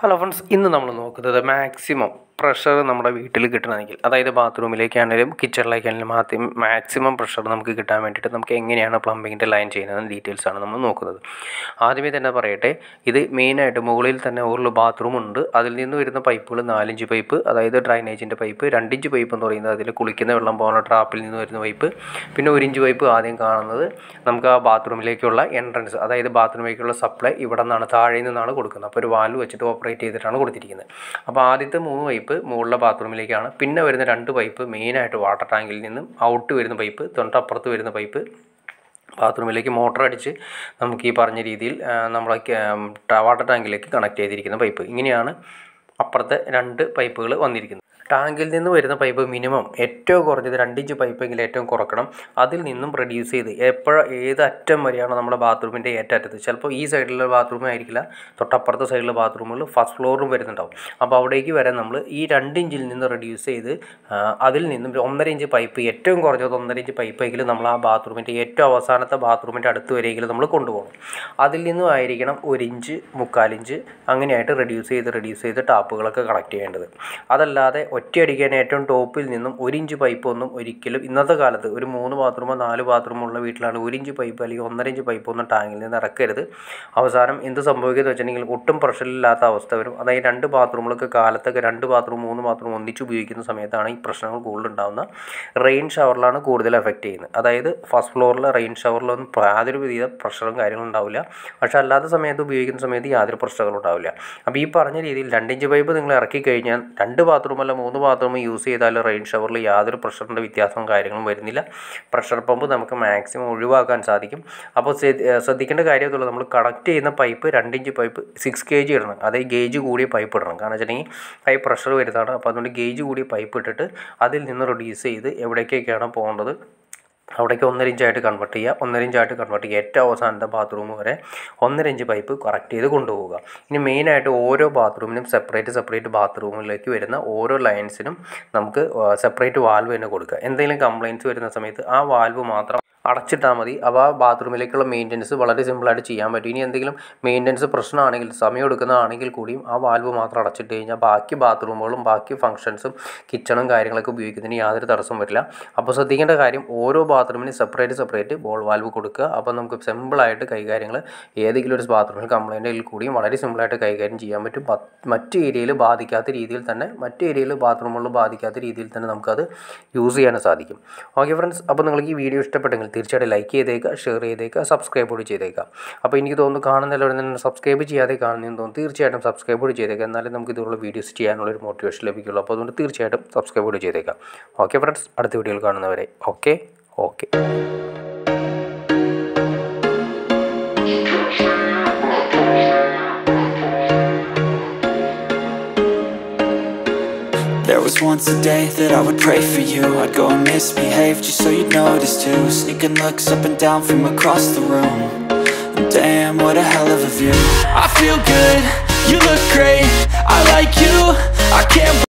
hello friends ഇന്ന് നമ്മൾ നോക്കുന്നത് മാക്സിമം പ്രഷർ നമ്മുടെ വീട്ടിൽ കിട്ടണമെങ്കിൽ അതായത് ബാത്റൂമിലേക്കാണെങ്കിലും കിച്ചണിലേക്കാണെങ്കിലും ആദ്യം മാക്സിമം പ്രഷർ നമുക്ക് കിട്ടാൻ വേണ്ടിയിട്ട് നമുക്ക് എങ്ങനെയാണ് പ്ലംബിങ്ങിൻ്റെ ലൈൻ ചെയ്യുന്നത് ഡീറ്റെയിൽസ് ആണ് നമ്മൾ നോക്കുന്നത് ആദ്യമേ തന്നെ പറയട്ടെ ഇത് മെയിനായിട്ട് മുകളിൽ തന്നെ ഒരു ബാത്റൂം ഉണ്ട് അതിൽ നിന്ന് വരുന്ന പൈപ്പുകൾ നാലിഞ്ച് പൈപ്പ് അതായത് ഡ്രൈനേജിൻ്റെ പൈപ്പ് രണ്ടിഞ്ച് പൈപ്പ് എന്ന് പറയുന്നത് അതിൽ കുളിക്കുന്ന വെള്ളം പോകുന്ന ട്രാപ്പിൽ നിന്ന് വരുന്ന പൈപ്പ് പിന്നെ ഒരു ഇഞ്ച് പൈപ്പ് ആദ്യം കാണുന്നത് നമുക്ക് ആ ബാത്റൂമിലേക്കുള്ള എൻട്രൻസ് അതായത് ബാത്റൂമിലേക്കുള്ള സപ്ലൈ ഇവിടെ നിന്നാണ് താഴെ നിന്നാണ് കൊടുക്കുന്നത് അപ്പോൾ ഒരു വാൽവ് വെച്ചിട്ട് ഓപ്പറേറ്റ് ചെയ്തിട്ടാണ് കൊടുത്തിരിക്കുന്നത് അപ്പോൾ ആദ്യത്തെ മൂന്ന് പൈപ്പ് മുകളിലെ ബാത്റൂമിലേക്കാണ് പിന്നെ വരുന്ന രണ്ട് പൈപ്പ് മെയിനായിട്ട് വാട്ടർ ടാങ്കിൽ നിന്നും ഔട്ട് വരുന്ന പൈപ്പ് തൊട്ടപ്പുറത്ത് വരുന്ന പൈപ്പ് ബാത്റൂമിലേക്ക് മോട്ടർ അടിച്ച് നമുക്ക് ഈ പറഞ്ഞ രീതിയിൽ ആ, നമ്മളെ ക്യാ- വാട്ടർ ടാങ്കിലേക്ക് കണക്ട് ചെയ്തിരിക്കുന്ന പൈപ്പ് ഇങ്ങനെയാണ് അപ്പുറത്തെ രണ്ട് പൈപ്പുകൾ വന്നിരിക്കുന്നത് ടാങ്കിൽ നിന്ന് വരുന്ന പൈപ്പ് മിനിമം ഏറ്റവും കുറഞ്ഞത് രണ്ടിഞ്ച് പൈപ്പെങ്കിലും ഏറ്റവും കുറക്കണം അതിൽ നിന്നും റെഡ്യൂസ് ചെയ്ത് എപ്പോഴും ഏത് അറ്റം വരെയാണ് നമ്മുടെ ബാത്റൂമിൻ്റെ ഏറ്ററ്റത്ത് ചിലപ്പോൾ ഈ സൈഡിലുള്ള ബാത്റൂം ആയിരിക്കില്ല തൊട്ടപ്പുറത്തെ സൈഡിലെ ബാത്റൂമുകൾ ഫസ്റ്റ് ഫ്ലോറും വരുന്നുണ്ടാവും അപ്പോൾ അവിടേക്ക് വരെ നമ്മൾ ഈ രണ്ട് ഇഞ്ചിൽ നിന്ന് റെഡ്യൂസ് ചെയ്ത് ആ, അതിൽ നിന്നും ഒരു ഒന്നര ഇഞ്ച് പൈപ്പ് ഏറ്റവും കുറഞ്ഞത് ഒന്നര ഇഞ്ച് പൈപ്പെങ്കിലും നമ്മൾ ആ ബാത്റൂമിൻ്റെ ഏറ്റവും അവസാനത്തെ ബാത്റൂമിൻ്റെ അടുത്ത് വരെയെങ്കിലും നമ്മൾ കൊണ്ടുപോകണം അതിൽ നിന്നും ആയിരിക്കണം ഒരു ഇഞ്ച് മുക്കാലിഞ്ച് അങ്ങനെയായിട്ട് റെഡ്യൂസ് ചെയ്ത് റെഡ്യൂസ് ചെയ്ത് ടാപ്പുകളൊക്കെ കണക്ട് ചെയ്യേണ്ടത് അതല്ലാതെ ഒറ്റയടിക്കാൻ ഏറ്റവും ടോപ്പിൽ നിന്നും ഒരു ഇഞ്ച് പൈപ്പ് ഒന്നും ഒരിക്കലും ഇന്നത്തെ കാലത്ത് ഒരു മൂന്ന് ബാത്റൂമോ നാല് ബാത്റൂമോ ഉള്ള വീട്ടിലാണ് ഒരു ഇഞ്ച് പൈപ്പ് അല്ലെങ്കിൽ ഒന്നര ഇഞ്ച് പൈപ്പ് ഒന്നും ടാങ്കിൽ നിന്ന് ഇറക്കരുത് അവസാനം എന്ത് സംഭവിക്കുന്നത് വെച്ചിട്ടുണ്ടെങ്കിൽ ഒട്ടും പ്രഷറില്ലാത്ത അവസ്ഥ വരും അതായത് രണ്ട് ബാത്റൂമുകളൊക്കെ കാലത്തൊക്കെ രണ്ട് ബാത്റൂം മൂന്ന് ബാത്റൂം ഒന്നിച്ച് ഉപയോഗിക്കുന്ന സമയത്താണ് ഈ പ്രശ്നങ്ങൾ കൂടുതൽ ഉണ്ടാകുന്ന റെയിൻ ഷവറിലാണ് കൂടുതൽ എഫക്റ്റ് ചെയ്യുന്നത് അതായത് ഫസ്റ്റ് ഫ്ലോറിലെ റെയിൻ ഷവറിലൊന്നും യാതൊരു വിധ പ്രഷറും കാര്യങ്ങളും ഉണ്ടാവില്ല പക്ഷേ അല്ലാത്ത സമയത്ത് ഉപയോഗിക്കുന്ന സമയത്ത് യാതൊരു പ്രശ്നങ്ങളും ഉണ്ടാവില്ല അപ്പോൾ ഈ പറഞ്ഞ രീതിയിൽ രണ്ടിഞ്ച് പൈപ്പ് നിങ്ങൾ ഇറക്കി കഴിഞ്ഞാൽ രണ്ട് ബാത്റൂം അല്ല മൂന്ന് ബാത്റൂം യൂസ് ചെയ്താൽ റെയിൻ ഷവറിൽ യാതൊരു പ്രഷറിൻ്റെ വ്യത്യാസവും കാര്യങ്ങളും വരുന്നില്ല പ്രഷർ പമ്പ് നമുക്ക് മാക്സിമം ഒഴിവാക്കാൻ സാധിക്കും അപ്പോൾ ശ്രദ്ധ- ശ്രദ്ധിക്കേണ്ട കാര്യത്തുള്ളൂ നമ്മൾ കണക്ട് ചെയ്യുന്ന പൈപ്പ് രണ്ടിഞ്ച് പൈപ്പ് സിക്സ് കെ ജി ഇടണം അതായത് ഗേജ് കൂടിയ പൈപ്പ് ഇടണം കാരണം വെച്ചിട്ടുണ്ടെങ്കിൽ ഹൈ പ്രഷർ വരുന്നതാണ് അപ്പോൾ അതുകൊണ്ട് ഗേജ് കൂടിയ പൈപ്പ് ഇട്ടിട്ട് അതിൽ നിന്ന് റെഡ്യൂസ് ചെയ്ത് എവിടേക്കൊക്കെയാണ് പോകേണ്ടത് അവിടേക്ക് ഒന്നര ഇഞ്ചായിട്ട് കൺവേർട്ട് ചെയ്യുക ഒന്നര ഇഞ്ചായിട്ട് കൺവേർട്ട് ചെയ്യുക ഏറ്റവും അവസാനത്തെ ബാത്റൂം വരെ ഒന്നര ഇഞ്ച് പൈപ്പ് കറക്റ്റ് ചെയ്ത് കൊണ്ടുപോവുക ഇനി മെയിനായിട്ട് ഓരോ ബാത്റൂമിനും സെപ്പറേറ്റ് സെപ്പറേറ്റ് ബാത്റൂമിലേക്ക് വരുന്ന ഓരോ ലൈൻസിനും നമുക്ക് സെപ്പറേറ്റ് വാൽവ് തന്നെ കൊടുക്കുക എന്തെങ്കിലും കംപ്ലയിൻറ്റ്സ് വരുന്ന സമയത്ത് ആ വാൽവ് മാത്രം അടച്ചിട്ടാൽ മതി അപ്പോൾ ആ ബാത്റൂമിലേക്കുള്ള മെയിൻ്റനൻസ് വളരെ സിമ്പിളായിട്ട് ചെയ്യാൻ പറ്റും ഇനി എന്തെങ്കിലും മെയിൻ്റനൻസ് പ്രശ്നമാണെങ്കിൽ സമയം എടുക്കുന്നതാണെങ്കിൽ കൂടിയും ആ വാൽവ് മാത്രം അടച്ചിട്ട് കഴിഞ്ഞാൽ ബാക്കി ബാത്റൂമുകളും ബാക്കി ഫംഗ്ഷൻസും കിച്ചണും കാര്യങ്ങളൊക്കെ ഉപയോഗിക്കുന്നതിന് യാതൊരു തടസ്സവും വരില്ല അപ്പോൾ ശ്രദ്ധിക്കേണ്ട കാര്യം ഓരോ ബാത്റൂമിന് സെപ്പറേറ്റ് സെപ്പറേറ്റ് ബോൾ വാൽവ് കൊടുക്കുക അപ്പോൾ നമുക്ക് സിമ്പിളായിട്ട് കൈകാര്യങ്ങൾ ഏതെങ്കിലും ഒരു ബാത്റൂമിൽ കംപ്ലൈൻറ്റിൽ കൂടിയും വളരെ സിമ്പിളായിട്ട് കൈകാര്യം ചെയ്യാൻ പറ്റും പ- മറ്റ് ഏരിയയിൽ ബാധിക്കാത്ത രീതിയിൽ തന്നെ മറ്റ് ഏരിയയിൽ ബാത്റൂമുകളിൽ ബാധിക്കാത്ത രീതിയിൽ തന്നെ നമുക്കത് യൂസ് ചെയ്യാൻ സാധിക്കും ഓക്കെ ഫ്രണ്ട്സ് അപ്പോൾ നിങ്ങൾക്ക് ഈ വീഡിയോ ഇഷ്ടപ്പെട്ടെങ്കിൽ തീർച്ചയായിട്ടും ലൈക്ക് ചെയ്തേക്കുക ഷെയർ ചെയ്തേക്കുക സബ്സ്ക്രൈബ് കൂടി ചെയ്തേക്കാം അപ്പോൾ എനിക്ക് തോന്നുന്നു കാണുന്ന എല്ലാവരും തന്നെ സബ്സ്ക്രൈബ് ചെയ്യാതെ കാണുന്നതെന്ന് തോന്നുന്നു തീർച്ചയായിട്ടും സബ്സ്ക്രൈബ് കൂടി ചെയ്തേക്കാം എന്നാലേ നമുക്ക് ഇതുള്ള വീഡിയോസ് ചെയ്യാനുള്ള ഒരു മോട്ടിവേഷൻ ലഭിക്കുള്ളൂ അപ്പോൾ അതുകൊണ്ട് തീർച്ചയായിട്ടും സബ്സ്ക്രൈബ് കൂടി ചെയ്തേക്കാം ഓക്കെ ഫ്രണ്ട്സ് അടുത്ത വീഡിയോയിൽ കാണുന്നവരെ okay okay There was once a day that I would pray for you I'd go and misbehave just so you'd notice too Sneaking looks up and down from across the room And Damn, what a hell of a view I feel good, you look great I like you, I can't